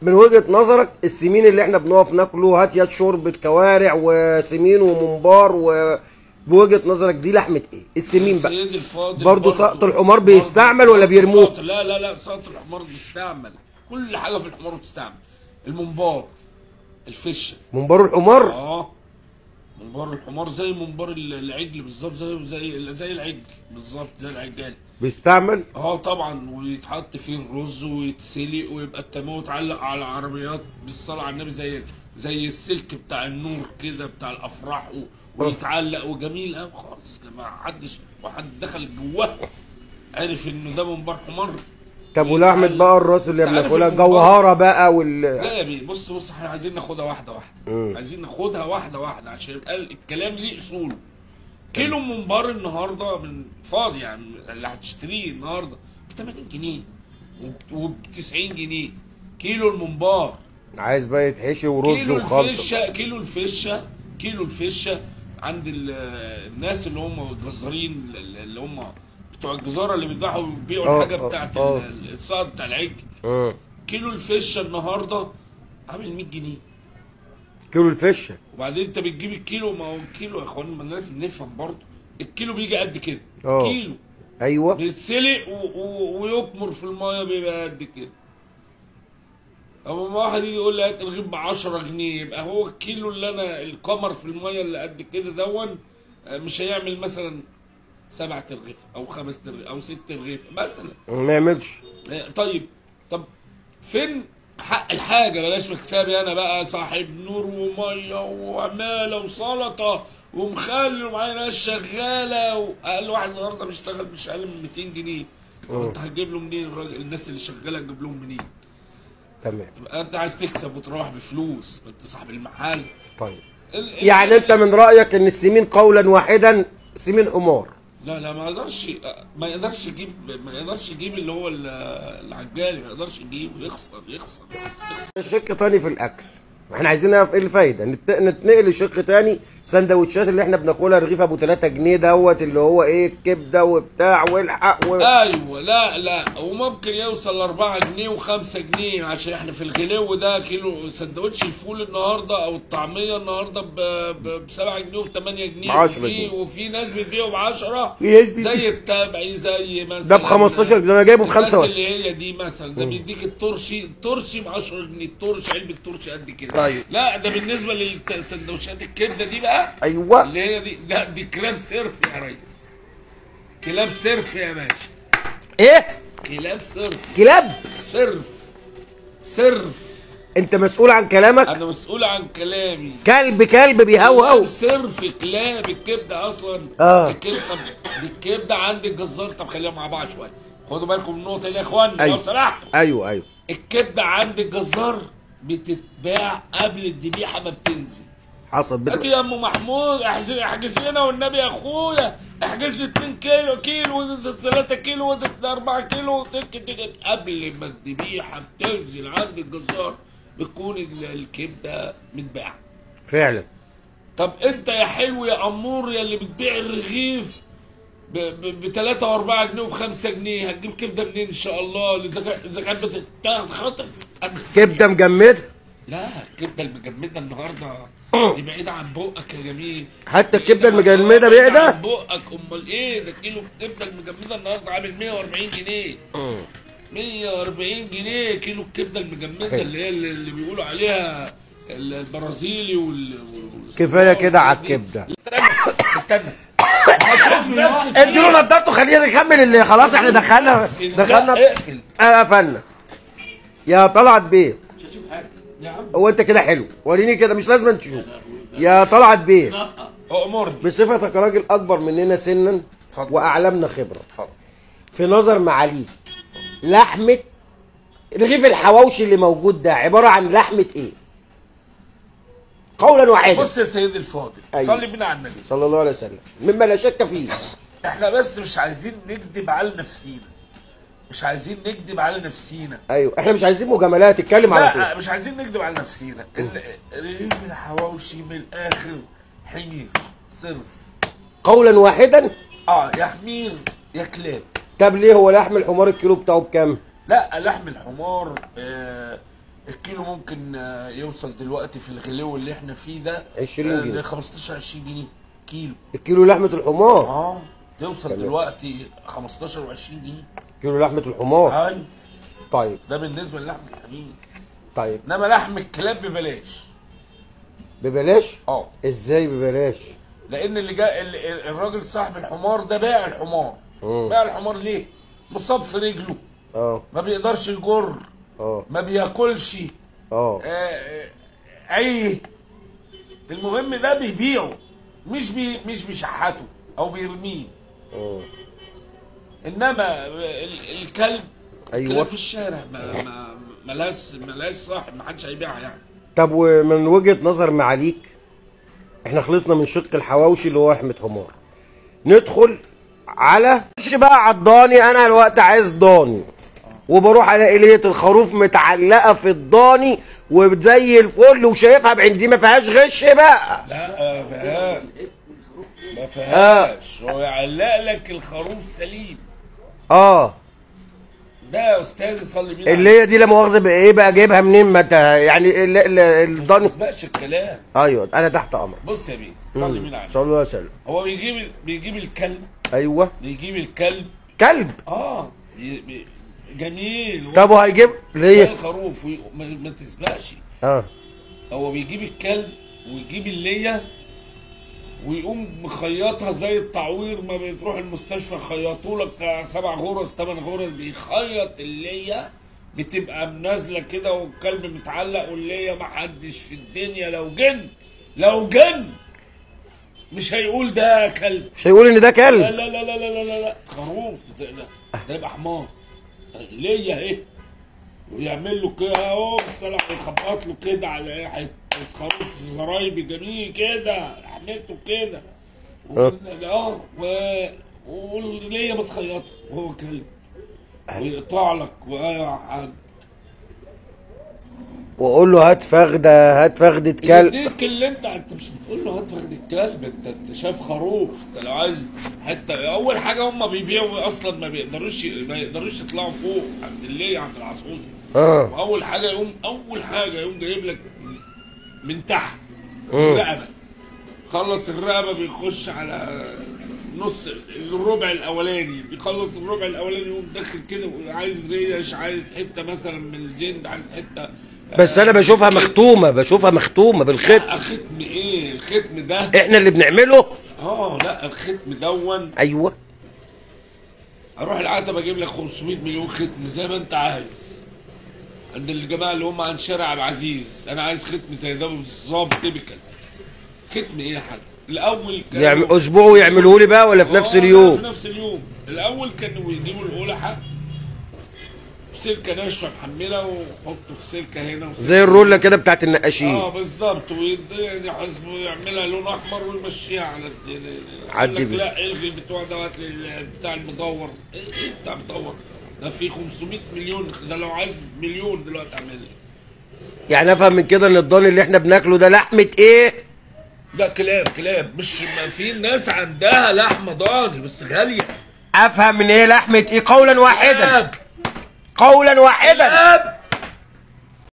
من وجهة نظرك السمين اللي احنا بنقف ناكله هات يد شوربة كوارع وسمين وممبار و بوجهة نظرك دي لحمة ايه؟ السمين بقى سيدي الفاضل برضه برضه- سقط الحمار برضه- بيستعمل ولا برضه بيرموه؟ سقط- لا لا لا سقط الحمار بيستعمل كل حاجه في الحمار بتستعمل المنبار الفشه ممبار الحمار اه منبار الحمار زي منبار ال- العجل بالظبط زي زي زي العجل بالظبط زي العجال بيستعمل اه طبعا ويتحط فيه الرز ويتسلق ويبقى التمويه يتعلق على العربيات بالصلاه على النبي زي زي السلك بتاع النور كده بتاع الافراح و- ويتعلق وجميل قوي خالص يا جماعه محدش واحد دخل جواه عرف انه ده منبار حمار طب ولحمة بقى الراس اللي تعرف بناكلها الممبار؟ جوهرة بقى وال لا يا بيه بص بص احنا عايزين ناخدها واحده واحده عايزين ناخدها واحده واحده عشان يبقى الكلام ليه اصول كيلو ممبار النهارده من فاضي يعني اللي هتشتريه النهارده ب 80 جنيه وب 90 جنيه كيلو الممبار عايز بقى يتحشي ورز كيلو وخلطة الفشه كيلو الفشه كيلو الفشه عند ال- الناس اللي هم الجزارين اللي هم بتوع الجزاره اللي بيذبحوا وبيبيعوا اه، الحاجه اه، بتاعت اه. ال- الصاج بتاع العجل مم. كيلو الفشه النهارده عامل 100 جنيه كيلو الفشة وبعدين انت بتجيب الكيلو ما هو الكيلو يا اخوان ما لازم نفهم برضه الكيلو بيجي قد كده اه. كيلو ايوه بيتسلق و... و... ويكمر في المايه بيبقى قد كده اما ما واحد يجي يقول لي هات الرغيف ب 10 جنيه يبقى هو الكيلو اللي انا القمر في المايه اللي قد كده دون آه، مش هيعمل مثلا سبعة رغيف او خمس رغيف او ست رغيف مثلا ما يعملش آه، طيب طب فين حق الحاجه بلاش مكسبي انا بقى صاحب نور وميه وعماله وسلطه ومخلي ومعايا ناس شغاله واقل واحد النهارده بيشتغل مش اقل من 200 جنيه طب انت هتجيب له منين الراجل الناس اللي شغاله هتجيب لهم منين؟ تمام يبقى انت عايز تكسب وتروح بفلوس ما انت صاحب المحل طيب ال- ال- يعني انت من رأيك ان السمين قولا واحدا سمين حمار لا لا ما يقدرش ما يقدرش يجيب ما يقدرش يجيب اللي هو ال- العجالي ما يقدرش يجيبه يخسر يخسر يخسر شق تاني في الاكل احنا عايزين نعرف ايه الفايده نت- نتنقل لشق تاني سندوتشات اللي احنا بناكلها رغيف ابو 3 جنيه دوت اللي هو ايه الكبده وبتاع والحق و... ايوه لا لا وممكن يوصل ل 4 جنيه و5 جنيه عشان احنا في الغلو ده كيلو سندوتش الفول النهارده او الطعميه النهارده ب 7 جنيه وب 8 جنيه بعشرة وفي جنيه. وفي ناس بتبيعه ب 10 في ناس بي- زي التبعي زي مثلا ده ب 15 جنيه، انا جايبه ب الناس 25. اللي هي دي مثلا ده بيديك الترشي الترشي ب 10 جنيه الترشي علبه ترشي قد كده أيوة. لا ده بالنسبه للسندوتشات الكبده دي بقى ايوه اللي هي دي لا دي كلاب سيرف يا ريس كلاب سيرف يا باشا ايه كلاب سيرف كلاب سيرف سيرف انت مسؤول عن كلامك انا مسؤول عن كلامي كلب كلب بيهوهو كلاب سيرف كلاب الكبده اصلا آه. الكبده طب دي الكبده عند الجزار طب خليها مع بعض شويه خدوا بالكم من النقطه دي يا اخوانا أيوة. لو سمحتوا ايوه ايوه الكبده عند الجزار بتتباع قبل الذبيحه ما بتنزل حصل بت... هات يا ام محمود احجز احجز لنا والنبي يا اخويا احجز لي 2 كيلو كيلو 3 كيلو 4 كيلو تك تك قبل ما الذبيحه بتنزل عند الجزار بتكون ال- الكبده متباعه فعلا طب انت يا حلو يا امور يا اللي بتبيع الرغيف ب 3 و4 جنيه وب 5 جنيه هتجيب كبده منين ان شاء الله اذا كان- اذا كانت بتتاخد خطف كبده مجمده لا الكبده المجمده النهارده دي بعيده عن بقك يا جميل حتى بعيدة الكبدة عن- المجمدة بعيدة بعيدة؟ عن بقك امال ايه ده كيلو الكبده المجمده النهارده عامل 140 جنيه 140 جنيه كيلو الكبده المجمده اللي هي اللي اللي بيقولوا عليها البرازيلي وال وال- كفايه كده على والحاجات دي. الكبده استنى هتشوف نفس اديله نضارته خلينا نكمل اللي خلاص احنا دخلنا دخلنا اقفل آه، قفلنا يا طلعت بيه مش هتشوف حاجه يا عم هو انت كده حلو وريني كده مش لازم تشوف يا طلعت بيه امرني بصفتك راجل اكبر مننا سنا اتفضل. واعلمنا خبره اتفضل في نظر معاليك لحمه رغيف الحواوشي اللي موجود ده عباره عن لحمه ايه قولا واحدا بص يا سيدي الفاضل أيوة. صلي بينا على النبي صلى الله عليه وسلم مما لا شك فيه احنا بس مش عايزين نكذب على نفسينا مش عايزين نكذب على نفسينا ايوه احنا مش عايزين مجاملات تتكلم على لا طول مش عايزين نكذب على نفسينا ال- رغيف الحواوشي من الاخر حمير صرف قولا واحدا اه يا حمير يا كلاب طب ليه هو لحم الحمار الكيلو بتاعه بكام لا لحم الحمار آه الكيلو ممكن آه، يوصل دلوقتي في الغلو اللي احنا فيه ده 20 آه، جنيه. ل 15 20 جنيه كيلو الكيلو لحمه الحمار اه توصل دلوقتي 15 و20 جنيه كيلو لحمه الحمار ايوه طيب ده بالنسبه للحم الحمير طيب انما لحم الكلاب ببلاش ببلاش اه ازاي ببلاش لان اللي جاء ال- ال- الراجل صاحب الحمار ده باع الحمار باع الحمار ليه مصاب في رجله اه ما بيقدرش يجر اه ما بياكلش اه آه، آه، عيه المهم ده بيبيعه مش بي مش بيشحته او بيرميه اه انما ال- الكلب أيوة. كلاب في الشارع ما ما ملاش ملاش صاحب ما حدش هيبيعها يعني طب ومن وجهه نظر معاليك احنا خلصنا من شق الحواوشي اللي هو لحمه حمار ندخل على مش بقى على الضاني انا الوقت عايز ضاني وبروح الاقي ليه الخروف متعلقه في الضاني وزي الفل وشايفها بعين دي ما فيهاش غش بقى لا ما فيهاش ما فيهاش هو يعلق لك الخروف سليم اه ده يا استاذ صلي بينا اللي هي دي لا مؤاخذه بايه بقى جايبها منين ما انت يعني ال- ال- الضاني ما تسبقش الكلام ايوه انا تحت امرك بص يا بيه صلي بينا عليه صلى الله عليه وسلم هو بيجيب ال- بيجيب الكلب ايوه بيجيب الكلب كلب اه بي- بي- جميل طب وهيجيب ده ليه الخروف وي- ما, ما تسبقش اه هو بيجيب الكلب ويجيب اللية ويقوم مخيطها زي التعوير ما بتروح المستشفى خيطوا لك سبع غرز ثمان غرز بيخيط اللية بتبقى نازله كده والكلب متعلق واللية ما حدش في الدنيا لو جن لو جن مش هيقول ده كلب مش هيقول ان ده لا كلب لا لا لا لا لا, لا. خروف زي ده ده يبقى حمار ليا اهي ويعمل له كده اهو السلام يخبط له كده على حته خروف زرايبي جميل كده لحمته كده ومن- اه و- واللية متخيطه وهو كلب ويقطع لك وقاعد واقول له هات فخده هات فخده كلب يديك اللي انت انت مش بتقول له هات فخد الكلب انت انت شايف خروف انت لو عايز حتى اول حاجه هم بيبيعوا اصلا ما بيقدروش ما يقدروش يطلعوا فوق عند اللي عند العصعوصه اه واول حاجه يقوم اول حاجه يقوم جايب لك من تحت الرقبه خلص الرقبه بيخش على نص الربع الاولاني بيخلص الربع الاولاني يقوم داخل كده عايز ريش عايز حته مثلا من الجلد عايز حته بس انا بشوفها مختومه بشوفها مختومه بالختم لا ختم ايه الختم ده احنا اللي بنعمله اه لا الختم دون ايوه اروح العتبه اجيب لك 500 مليون ختم زي ما انت عايز عند الجماعه اللي هم عن شارع عبد العزيز انا عايز ختم زي ده بالظبط تيبيكال ختم ايه يا حاج الاول كانوا- يعمل اسبوع ويعملوه لي بقى ولا في نفس آه، اليوم في نفس اليوم الاول كانوا يجيبوا القلحه سلكه ناشفه محمله ويحطوا السلكه هنا وسلكة زي الروله كده بتاعت النقاشين اه بالظبط ويحاسبوا يعملها لون احمر ويمشيها على الد- على يقول لك الدبل. لا الغي البتوع ده وهات لي ال- بتاع المدور ايه إيه بتاع المدور ده في 500 مليون ده لو عايز مليون دلوقتي اعمل لي يعني افهم من كده ان الضاني اللي احنا بناكله ده لحمه ايه لا كلاب كلاب مش ما في ناس عندها لحمه ضاني بس غاليه افهم من ايه لحمه ايه قولا واحدا كلاب قولا واحدا كلاب